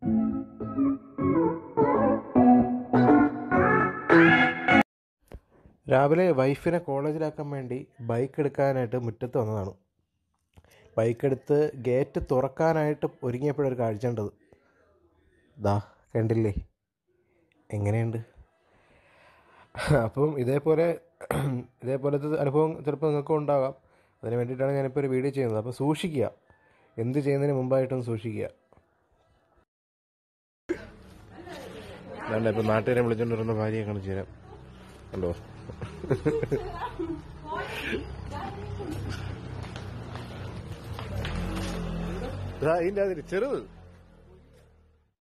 രാവിലെ വൈഫിനെ കോളേജിലാക്കാൻ വേണ്ടി ബൈക്ക് എടുക്കാനായിട്ട് മുറ്റത്ത് വന്നതാണ് ബൈക്ക് എടുത്ത് ഗേറ്റ് തുറക്കാനായിട്ട് ഒരുങ്ങിയപ്പോഴൊരു കാഴ്ച ഉണ്ടത് ദാ കണ്ടില്ലേ എങ്ങനെയുണ്ട് അപ്പം ഇതേപോലെ ഇതേപോലത്തെ അനുഭവം ചിലപ്പോൾ നിങ്ങൾക്കും ഉണ്ടാകാം അതിന് വേണ്ടിയിട്ടാണ് ഞാനിപ്പോൾ ഒരു വീഡിയോ ചെയ്യുന്നത് അപ്പോൾ സൂക്ഷിക്കുക എന്ത് ചെയ്യുന്നതിന് മുമ്പായിട്ടൊന്ന് സൂക്ഷിക്കുക അല്ല ഇപ്പം നാട്ടുകാരെ വിളിച്ചോണ്ട് വരുന്ന ഭാര്യയെ കാണിച്ചു തരാം കണ്ടോ ഇതിന്റെ അതിൽ ചെറുത്